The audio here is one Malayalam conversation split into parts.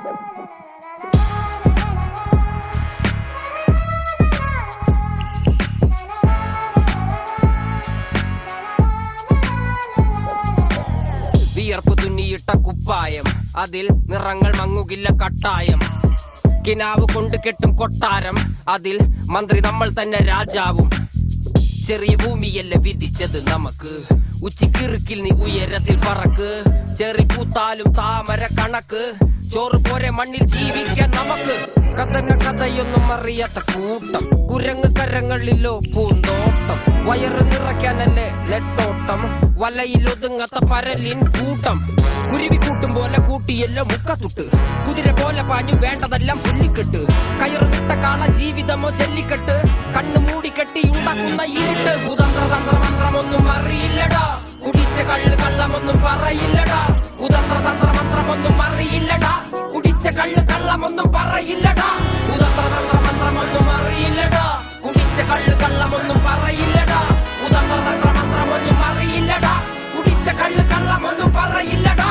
വിയർപ്പ് തുന്നിയിട്ട കുപ്പായം അതിൽ നിറങ്ങൾ മങ്ങുകില്ല കട്ടായം കിനാവ് കൊണ്ട് കെട്ടും കൊട്ടാരം അതിൽ മന്ത്രി നമ്മൾ തന്നെ രാജാവും ചെറിയ ഭൂമിയല്ല വിധിച്ചത് നമുക്ക് ഉച്ചിക്കിറുക്കിൽ നീ ഉയരത്തിൽ പറക്ക് ചെറി പൂത്താലും താമര കണക്ക് ചോറ് പോരെ മണ്ണിൽ ജീവിക്കാൻ നമുക്ക് കഥന കഥയൊന്നും അറിയാത്ത കൂട്ടം കുരങ്ങ് കരങ്ങളിലോ പൂന്തോട്ടം വയറ് നിറയ്ക്കാനല്ലേ നെട്ടോട്ടം വലയിൽ ഒതുങ്ങാത്ത പരലിൻ കൂട്ടം കുരുവി കൂട്ടും പോലെ കൂട്ടിയല്ലോ മുക്കത്തുട്ട് കുതിര പോലെ പാഞ്ഞു വേണ്ടതെല്ലാം പുല്ലിക്കെട്ട് കയറ് വിട്ട കാള ജീവിതമോ ജല്ലിക്കെട്ട് കണ്ണു മൂടിക്കെട്ടി ഉണ്ടാക്കുന്ന ഇരുട്ട് കുതന്ത്ര തന്ത്ര മന്ത്രമൊന്നും അറിയില്ലടാ കുടിച്ച കള്ള് കള്ളമൊന്നും പറയില്ലടാ കുതന്ത്ര തന്ത്ര മന്ത്രമൊന്നും അറിയില്ലടാ കുടിച്ച കള്ള് കള്ളമൊന്നും പറയില്ലടാ കുതന്ത്ര തന്ത്ര മന്ത്രമൊന്നും അറിയില്ലടാ കുടിച്ച കള്ള് കള്ളമൊന്നും പറയില്ലടാ കുതന്ത്ര തന്ത്ര മന്ത്രമൊന്നും അറിയില്ലടാ കുടിച്ച കള്ള് കള്ളമൊന്നും പറയില്ലടാ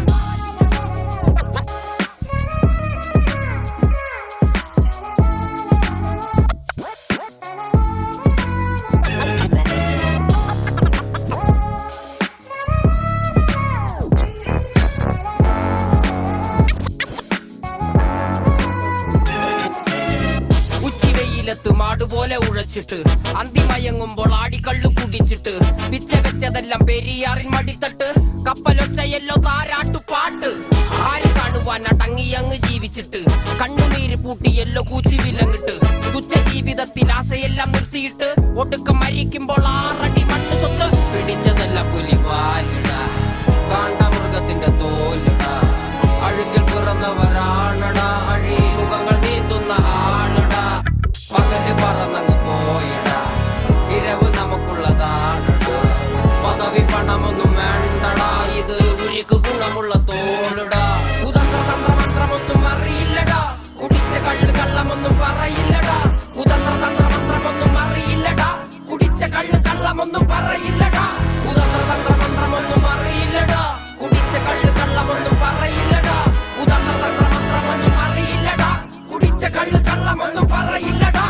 ഉച്ചിവെയിലത്ത് മാടുപോലെ ഉഴച്ചിട്ട് അന്തിമയങ്ങുമ്പോൾ ആടിക്കള്ളു കുടിച്ചിട്ട് പിച്ച വെച്ചതെല്ലാം പെരിയാറിൻ മടിത്തട്ട് കപ്പലൊച്ചയല്ലോ താരാട്ടു പാട്ട് ആര് കാണുവാൻ അടങ്ങിയങ്ങ് ജീവിച്ചിട്ട് കണ്ണുനീര് പൂട്ടിയല്ലോ കൂച്ചി വിലങ്ങിട്ട് തുച്ഛ ജീവിതത്തിൽ ആശയെല്ലാം നിർത്തിയിട്ട് ഒടുക്കം മരിക്കുമ്പോൾ ആറടി മണ്ണ് സ്വത്ത് പിടിച്ചതെല്ലാം പുലിവാലിട കാണ്ടാമൃഗത്തിന്റെ തോലിട അഴുകിൽ പിറന്നവരാണടാ അഴി മുഖങ്ങൾ നീന്തുന്ന ആണടാ പകല് പറന്നങ്ങ് പോയടാ ഇരവ് നമുക്കുള്ളതാണടാ പദവി പണമൊന്നും വേണ്ടടാ ഇത് ഉരുക്ക് ഗുണമുള്ള തോളിടാ കുതന്ത്ര തന്ത്ര മന്ത്രമൊന്നും അറിയില്ലടാ കുടിച്ച കള്ള് കള്ളമൊന്നും പറയില്ലടാ കുതന്ത്ര തന്ത്ര മന്ത്രമൊന്നും അറിയില്ലടാ കുടിച്ച കള്ള് കള്ളമൊന്നും പറയില്ലടാ കുതന്ത്ര തന്ത്ര മന്ത്രമൊന്നും അറിയില്ലടാ കുടിച്ച കള്ള് കള്ളമൊന്നും പറയില്ലടാ കുതന്ത്ര തന്ത്ര മന്ത്രമൊന്നും അറിയില്ലടാ കുടിച്ച കള്ള് കള്ളമൊന്നും പറയില്ലടാ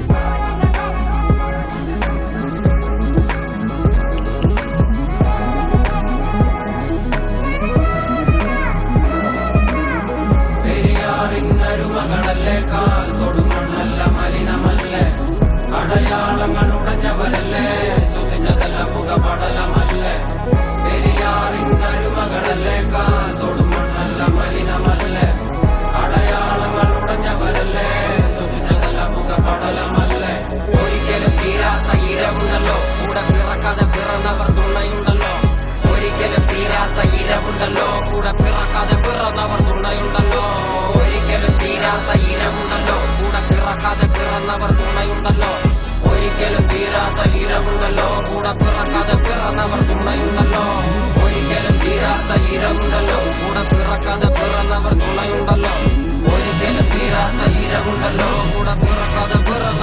പെരിയാറിനരുമകളല്ലേ കാൽ തൊടുമണ്ണല്ല മലിനമല്ലേ അടയാളങ്ങൾ ഉടഞ്ഞവരല്ലേ ശ്വസിച്ചതെല്ലാം പുകപടലമല്ലേ പെരിയാറിനരുമകളല്ലേ കാൽ തൊടുമണ്ണല്ല മലിനമല്ലേ അടയാളങ്ങൾ ഉടഞ്ഞവരല്ലേ ശ്വസിച്ചതെല്ലാം പുകപടലമല്ലേ ഒരിക്കലും തീരാത്ത ഇരവുണ്ടല്ലോ കൂടെ പിറക്കാതെ പിറന്നവർ തുണയുണ്ടല്ലോ ഒരിക്കലും തീരാത്ത ഇരവുണ്ടല്ലോ കൂടെ പിറക്കാതെ പിറന്നവർ തുണയുണ്ടല്ലോ ഒരിക്കലും തീരാത്ത ഇരവുണ്ടല്ലോ കൂടെ പിറക്കാതെ പിറന്നവർ തുണയുണ്ടല്ലോ ഒരിക്കലും തീരാത്ത ഇരവുണ്ടല്ലോ കൂടെ പിറക്കാതെ പിറന്നവർ തുണയുണ്ടല്ലോ ഒരിക്കലും തീരാത്ത ഇരവുണ്ടല്ലോ കൂടെ പിറക്കാതെ പിറന്നവർ തുണയുണ്ടല്ലോ ഒരിക്കലും തീരാത്ത ഇരവുണ്ടല്ലോ കൂടെ പിറക്കാതെ പിറന്നവർ